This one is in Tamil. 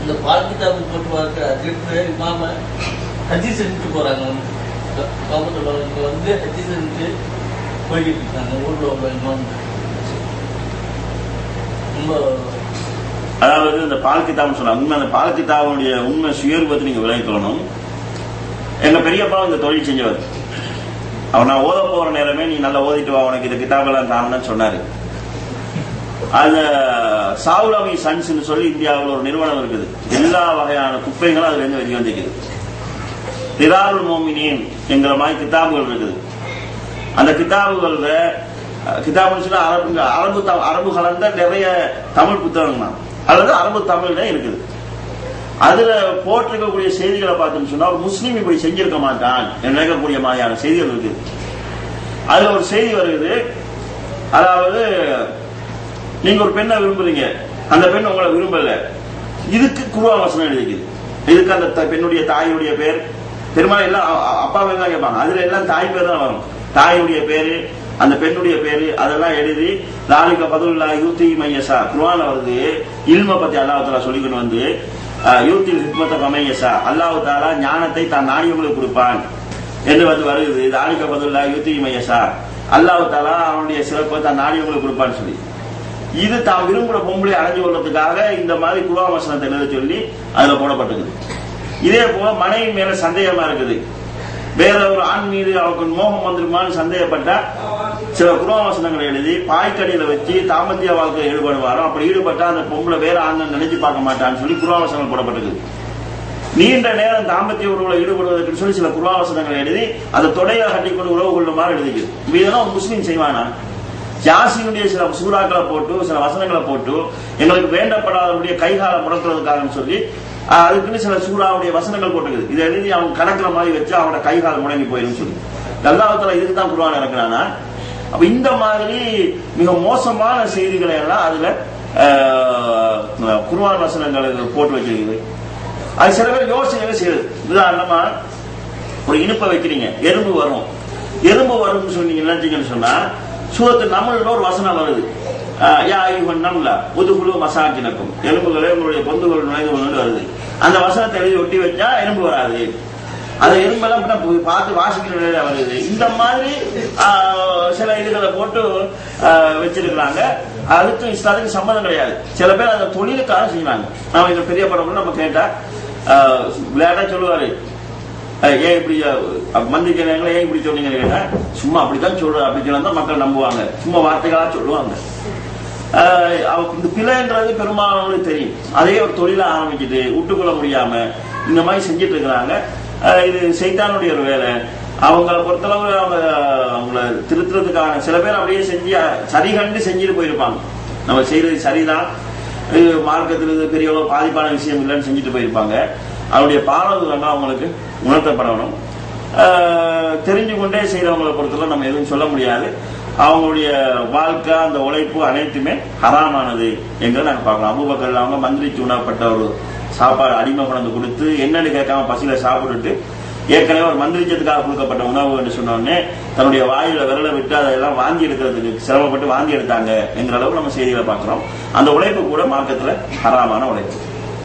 இந்த பால் கிதாபு போட்டு பார்க்க அஜித்து இமாம ஹஜ்ஜி செஞ்சுட்டு போறாங்க கவர்மெண்ட் இங்க வந்து ஹஜ்ஜி செஞ்சு போய்கிட்டு இருக்காங்க ஊர்ல உள்ள இமாம் ரொம்ப அதாவது இந்த பால் கிதாப்னு சொன்னாங்க உண்மை அந்த பால் கிதாபுடைய உண்மை சுயரூபத்தை நீங்க விளைவிக்கணும் எங்க பெரியப்பா இந்த தொழில் செஞ்சவர் அவர் நான் ஓத போற நேரமே நீ நல்லா ஓதிட்டு வா உனக்கு இந்த கிதாபெல்லாம் காரணம்னு சொன்னாரு அந்த சாவுலாமி சன்ஸ்னு சொல்லி இந்தியாவில் ஒரு நிறுவனம் இருக்குது எல்லா வகையான குப்பைகளும் அதுல இருந்து வெளியே வந்துக்குது திராருல் மோமினின் என்கிற மாதிரி கிதாபுகள் இருக்குது அந்த கிதாபுகள்ல அஹ், கிதாபுன்னு சொன்னா அரபு அரபு த- அரபு கலந்த நிறைய தமிழ் புத்தகங்கள் தான் அல்லது அரபு தமிழ்ல இருக்குது அதுல போட்டிருக்கக்கூடிய செய்திகளை பார்த்தோம்னு சொன்னா ஒரு முஸ்லீம் இப்படி செஞ்சிருக்க மாட்டான் என்று நினைக்கக்கூடிய மாதிரியான செய்திகள் இருக்குது அதுல ஒரு செய்தி வருகிறது அதாவது நீங்க ஒரு பெண்ணை விரும்புறீங்க அந்த பெண் உங்களை விரும்பல இதுக்கு குருவா வசனம் எழுதிக்குது இதுக்கு அந்த த- பெண்ணுடைய தாயுடைய பேர் பெரும்பாலும் எல்லாம் அ- அ- அப்பா பேர் தான் கேட்பாங்க அதுல எல்லாம் தாய் பேர் தான் வரும் தாயுடைய பேரு அந்த பெண்ணுடைய பேரு அதெல்லாம் எழுதி லாலிக பதுல்லா யூத்தி மையசா குர்ஆன்ல வருது இல்ம பத்தி அல்லாஹ் தஆலா சொல்லிக்கிட்டு வந்து அஹ், யூத்தில் ஹிக்மத்த கமையசா அல்லாஹ் தாலா ஞானத்தை தான் நாடியவங்களுக்கு கொடுப்பான் என்று வந்து வருகிறது லாலிக பதுல்லா யூத்தி மையசா அல்லாஹ் தாலா அவனுடைய சிறப்பை தான் நாடியவங்களுக்கு கொடுப்பான்னு சொல்லி இது தான் விரும்புற பொம்பளை அடைஞ்சு கொள்றதுக்காக இந்த மாதிரி குருவா வசனத்தை எழுத சொல்லி அதுல போடப்பட்டிருக்குது இதே போல மனைவி மேல சந்தேகமா இருக்குது வேற ஒரு ஆண் மீது அவருக்கு மோகம் வந்துருமான்னு சந்தேகப்பட்டா சில குருவாவசனங்களை எழுதி பாய்க்கடியில வச்சு தாம்பத்திய வாழ்க்கையில் ஈடுபடுவாரோ அப்படி ஈடுபட்டா அந்த பொம்பளை வேற ஆண்கள் நினைச்சு பார்க்க மாட்டான்னு சொல்லி குருவாவசனங்கள் போடப்பட்டிருக்குது நீண்ட நேரம் தாம்பத்திய உறவுல ஈடுபடுவதற்கு சொல்லி சில குருவாவசனங்களை எழுதி அதை தொடையில கட்டிக்கொண்டு உறவு கொள்ளுமாறு எழுதிக்குது இப்ப இதெல்லாம் ஒரு முஸ்லீம் செய்வானா ஜாசினுடைய சில சூறாக்களை போட்டு சில வசனங்களை போட்டு எங்களுக்கு வேண்டப்படாதவருடைய கைகால முடக்கிறதுக்காகன்னு சொல்லி ஆஹ், அதுக்குன்னு சில சூறாவுடைய வசனங்கள் போட்டுக்குது இதை எழுதி அவங்க கணக்குற மாதிரி வச்சு அவனோட கைகால முடங்கி போயிடும் சொல்லி அல்லாஹத்துல இதுக்கு தான் குருவான் இறக்குறானா அப்ப இந்த மாதிரி மிக மோசமான செய்திகளை எல்லாம் அதுல ஆஹ், குர்ஆன் வசனங்களுக்கு போட்டு வச்சிருக்குது அது சில பேர் யோசனை செய்யுது உதாரணமா ஒரு இனிப்பை வைக்கிறீங்க எறும்பு வரும் எறும்பு வரும்னு சொன்னீங்க நினைச்சீங்கன்னு சொன்னா சூரத்து நம்மளோட ஒரு வசனம் வருது ஆஹ் யா ஐயுகன் நம்மள முதுகுழு மசாக்கினக்கும் எலும்புகளே உங்களுடைய பொந்துகள் நுழைந்து கொண்டு வருது அந்த வசனத்தை எழுதி ஒட்டி வச்சா எறும்பு வராது அந்த எறும்பெல்லாம் பின்ன போய் பார்த்து வாசிக்கிற நிலையில வருது இந்த மாதிரி ஆஹ், சில இதுகளை போட்டு ஆஹ், வச்சிருக்கிறாங்க அதுக்கும் இஸ்லாத்துக்கு சம்மதம் கிடையாது சில பேர் அந்த தொழிலுக்காக செய்வாங்க நாம இந்த பெரிய படம் நம்ம கேட்டா ஆஹ், விளையாட்டா சொல்லுவாரு அஹ் ஏன் இப்படி அஹ், மந்திரிக்க நேரங்கள ஏன் இப்படி சொன்னீங்கன்னு கேட்டா சும்மா அப்படித்தான் சொல்ற அப்படி சொன்னா தான் மக்கள் நம்புவாங்க சும்மா வார்த்தைகளா சொல்லுவாங்க அஹ், அவ- இந்த பிழைன்றது பெரும்பாலானவங்களுக்கு தெரியும் அதே ஒரு தொழிலா ஆரம்பிச்சுட்டு விட்டுக்கொள்ள முடியாம இந்த மாதிரி செஞ்சுட்டு இருக்கிறாங்க அஹ், இது சைத்தானுடைய ஒரு வேலை அவங்கள பொறுத்தளவு அவங்க அவங்கள திருத்துறதுக்கான சில பேர் அப்படியே செஞ்சு அஹ், சரி கண்டு செஞ்சுட்டு போயிருப்பாங்க நம்ம செய்யறது சரிதான் இது மார்க்கத்தில் இது பெரிய அளவு பாதிப்பான விஷயம் இல்லைன்னு செஞ்சுட்டு போயிருப்பாங்க அவருடைய பாடல்கள் அவங்களுக்கு உணர்த்தப்படணும் ஆஹ் தெரிஞ்சு கொண்டே செய்யறவங்களை பொறுத்தவரை நம்ம எதுவும் சொல்ல முடியாது அவங்களுடைய வாழ்க்கை அந்த உழைப்பு அனைத்துமே ஹராமானது என்று நாங்க பார்க்கலாம் அபூபக்கர் அவங்க மந்திரிச்சு உணரப்பட்ட ஒரு சாப்பாடு அடிமை கொண்டு கொடுத்து என்னன்னு கேட்காம பசியில சாப்பிட்டுட்டு ஏற்கனவே ஒரு மந்திரிச்சதுக்காக கொடுக்கப்பட்ட உணவு என்று சொன்ன உடனே தன்னுடைய வாயில விரலை விட்டு அதெல்லாம் வாந்தி எடுக்கிறதுக்கு சிரமப்பட்டு வாந்தி எடுத்தாங்க என்கிற அளவுக்கு நம்ம செய்திகளை பார்க்கிறோம் அந்த உழைப்பு கூட மார்க்கத்துல ஹராமான உழைப்பு